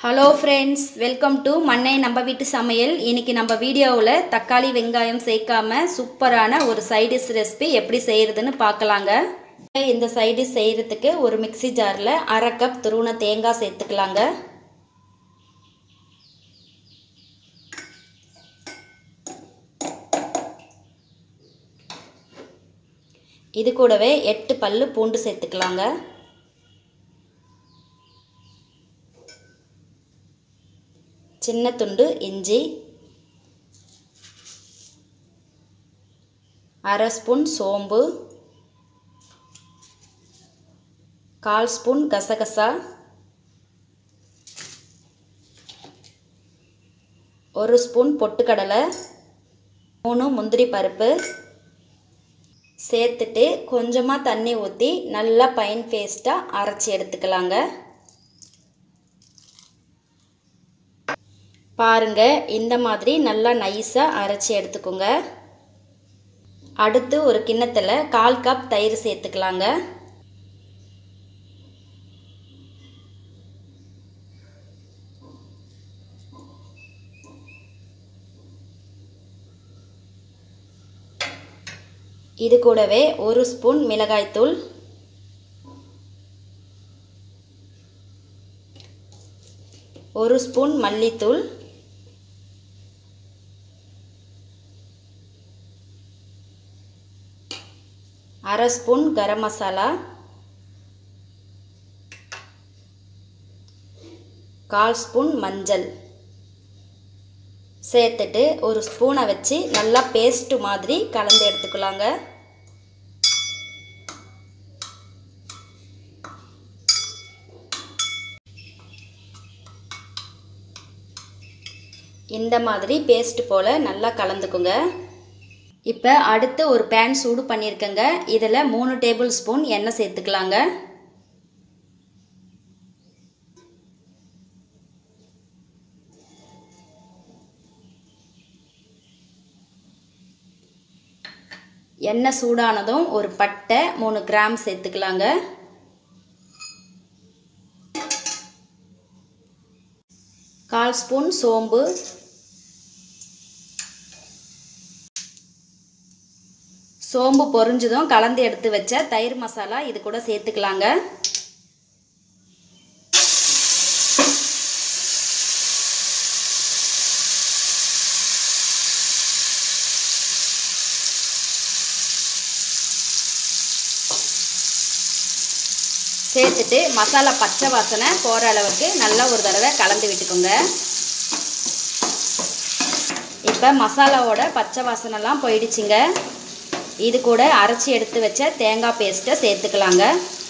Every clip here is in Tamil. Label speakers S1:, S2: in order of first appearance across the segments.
S1: ஹலோ ஃப்ரெண்ட்ஸ் வெல்கம் டு மண்ணை நம்ம வீட்டு சமையல் இன்னைக்கு நம்ம வீடியோவில் தக்காளி வெங்காயம் சேர்க்காம சூப்பரான ஒரு சைடிஷ் ரெசிபி எப்படி செய்கிறதுன்னு பார்க்கலாங்க இந்த சைடிஷ் செய்கிறதுக்கு ஒரு மிக்ஸி ஜாரில் அரை கப் துருவன தேங்காய் சேர்த்துக்கலாங்க இது கூடவே எட்டு பல்லு பூண்டு சேர்த்துக்கலாங்க சின்ன துண்டு இஞ்சி அரை ஸ்பூன் சோம்பு கால் ஸ்பூன் கசகசா ஒரு ஸ்பூன் பொட்டுக்கடலை மூணு முந்திரி பருப்பு சேர்த்துட்டு கொஞ்சமாக தண்ணி ஊற்றி நல்லா பைன் பேஸ்ட்டாக அரைச்சி எடுத்துக்கலாங்க பாருங்க இந்த மாதிரி நல்லா நைஸாக அரைச்சி எடுத்துக்கோங்க அடுத்து ஒரு கிண்ணத்தில் கால் கப் தயிர் சேர்த்துக்கலாங்க இது கூடவே ஒரு ஸ்பூன் மிளகாய்த்தூள் ஒரு ஸ்பூன் மல்லித்தூள் அரை ஸ்பூன் கரம் மசாலா கால் ஸ்பூன் மஞ்சள் சேர்த்துட்டு ஒரு ஸ்பூனை வச்சு நல்லா பேஸ்ட்டு மாதிரி கலந்து எடுத்துக்கலாங்க இந்த மாதிரி பேஸ்ட் போல் நல்லா கலந்துக்குங்க இப்போ அடுத்து ஒரு பேன் சூடு பண்ணியிருக்கேங்க இதில் மூணு டேபிள் ஸ்பூன் எண்ணெய் சேர்த்துக்கலாங்க எண்ணெய் சூடானதும் ஒரு பட்டை மூணு கிராம் சேர்த்துக்கலாங்க கால் ஸ்பூன் சோம்பு சோம்பு பொரிஞ்சதும் கலந்து எடுத்து வச்ச தயிர் மசாலா இது கூட சேர்த்துக்கலாங்க சேர்த்துட்டு மசாலா பச்சை வாசனை போகிற அளவுக்கு நல்லா ஒரு தடவை கலந்து விட்டுக்கோங்க இப்போ மசாலாவோட பச்சை வாசனைலாம் போயிடுச்சுங்க இது கூட அரைச்சி எடுத்து வச்ச தேங்காய் பேஸ்ட்டை சேர்த்துக்கலாங்க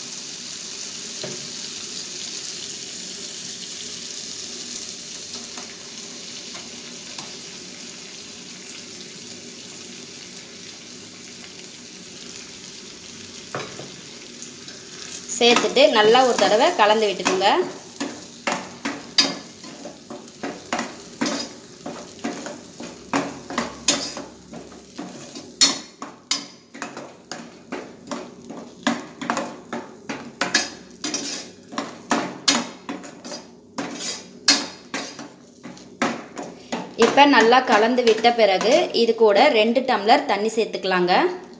S1: சேர்த்துட்டு நல்லா ஒரு தடவை கலந்து விட்டுக்கோங்க இப்போ நல்லா கலந்து விட்ட பிறகு இது கூட ரெண்டு டம்ளர் தண்ணி சேர்த்துக்கலாங்க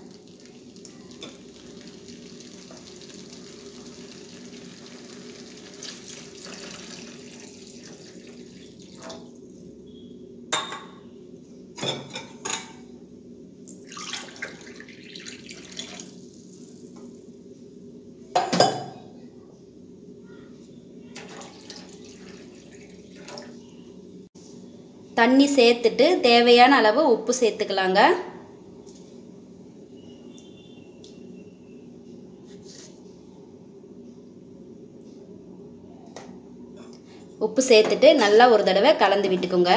S1: தண்ணி சேர்த்துட்டு தேவையான அளவு உப்பு சேர்த்துக்கலாங்க உப்பு சேர்த்துட்டு நல்லா ஒரு தடவை கலந்து விட்டுக்கோங்க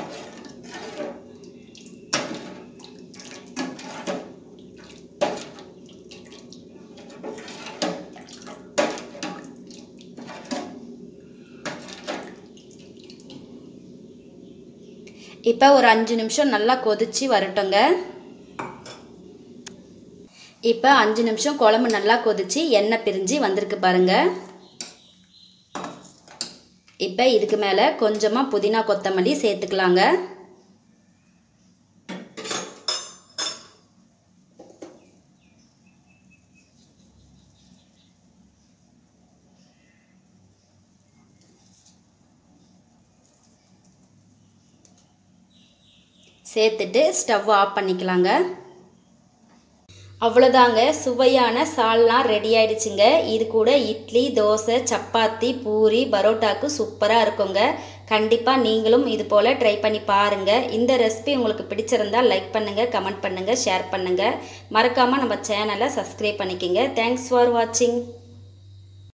S1: இப்போ ஒரு அஞ்சு நிமிஷம் நல்லா கொதிச்சு வரட்டுங்க இப்போ அஞ்சு நிமிஷம் குழம்பு நல்லா கொதிச்சு எண்ணெய் பிரிஞ்சு வந்திருக்கு பாருங்க இப்போ இப்போ இதுக்கு மேலே கொஞ்சமாக புதினா கொத்தமல்லி சேர்த்துக்கலாங்க சேர்த்துட்டு ஸ்டவ் ஆஃப் பண்ணிக்கலாங்க அவ்வளோதாங்க சுவையான சால்னா ரெடி ஆயிடுச்சுங்க இது கூட இட்லி தோசை சப்பாத்தி பூரி பரோட்டாக்கு சூப்பராக இருக்குங்க கண்டிப்பாக நீங்களும் இது போல் ட்ரை பண்ணி பாருங்கள் இந்த ரெசிபி உங்களுக்கு பிடிச்சிருந்தா லைக் பண்ணுங்கள் கமெண்ட் பண்ணுங்கள் ஷேர் பண்ணுங்கள் மறக்காமல் நம்ம சேனலை சப்ஸ்கிரைப் பண்ணிக்கோங்க தேங்க்ஸ் ஃபார் வாட்சிங்